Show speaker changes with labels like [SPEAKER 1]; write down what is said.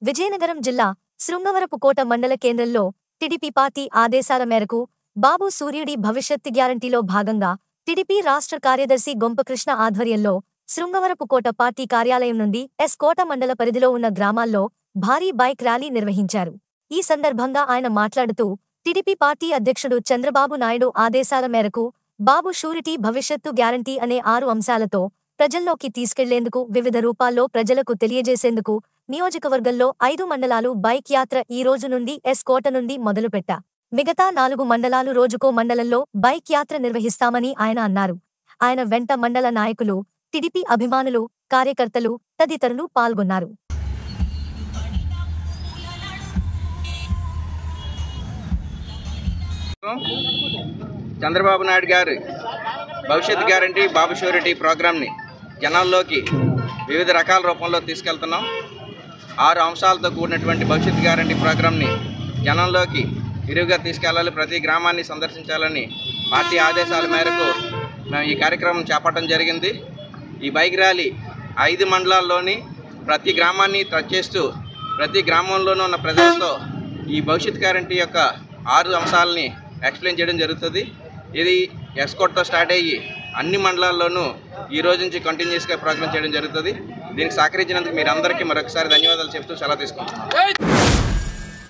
[SPEAKER 1] విజయనగరం జిల్లా శృంగవరపుకోట మండల కేంద్రంలో టిడిపి పార్టీ ఆదేశాల మేరకు బాబు సూర్యుడి భవిష్యత్ గ్యారంటీలో భాగంగా టిడిపి రాష్ట్ర కార్యదర్శి గొంపకృష్ణ ఆధ్వర్యంలో శృంగవరపుకోట పార్టీ కార్యాలయం నుండి ఎస్ కోట మండల పరిధిలో ఉన్న గ్రామాల్లో భారీ బైక్ ర్యాలీ నిర్వహించారు ఈ సందర్భంగా ఆయన మాట్లాడుతూ టిడిపి పార్టీ అధ్యక్షుడు చంద్రబాబు నాయుడు ఆదేశాల మేరకు బాబు షూరిటీ భవిష్యత్తు గ్యారంటీ అనే ఆరు అంశాలతో ప్రజల్లోకి తీసుకెళ్లేందుకు వివిధ రూపాల్లో ప్రజలకు తెలియజేసేందుకు నియోజకవర్గంలో ఐదు మండలాలు బైక్ యాత్ర ఈ రోజు నుండి ఎస్ కోట నుండి మొదలుపెట్టా మిగతా నాలుగు మండలాలు రోజుకో మండలంలో బైక్ యాత్ర నిర్వహిస్తామని ఆయన అన్నారు ఆయన వెంట మండల నాయకులు టిడిపి అభిమానులు కార్యకర్తలు తదితరులు పాల్గొన్నారు
[SPEAKER 2] చంద్రబాబు నాయుడు గారు భవిష్యత్ గ్యారంటీ బాబు షూరిటీ ప్రోగ్రామ్ని జనాల్లోకి వివిధ రకాల రూపంలో తీసుకెళ్తున్నాం ఆరు అంశాలతో కూడినటువంటి భవిష్యత్ గ్యారంటీ ప్రోగ్రామ్ని జనంలోకి విరివిగా తీసుకెళ్లాలి ప్రతి గ్రామాన్ని సందర్శించాలని పార్టీ ఆదేశాల మేరకు మేము ఈ కార్యక్రమం చేపట్టడం జరిగింది ఈ బైక్ ర్యాలీ ఐదు మండలాల్లోని ప్రతి గ్రామాన్ని టచ్ చేస్తూ ప్రతి గ్రామంలోనూ ఉన్న ప్రజలతో ఈ భవిష్యత్ గ్యారంటీ యొక్క ఆరు అంశాలని ఎక్స్ప్లెయిన్ చేయడం జరుగుతుంది ఇది ఎస్కోట్తో స్టార్ట్ అయ్యి అన్ని మండలాల్లోనూ ఈ రోజు నుంచి కంటిన్యూస్గా ప్రోగ్రామ్ చేయడం జరుగుతుంది దీనికి సహకరించినందుకు మీరందరికీ మరొకసారి ధన్యవాదాలు చెప్తూ సెలవు తీసుకుంటున్నాను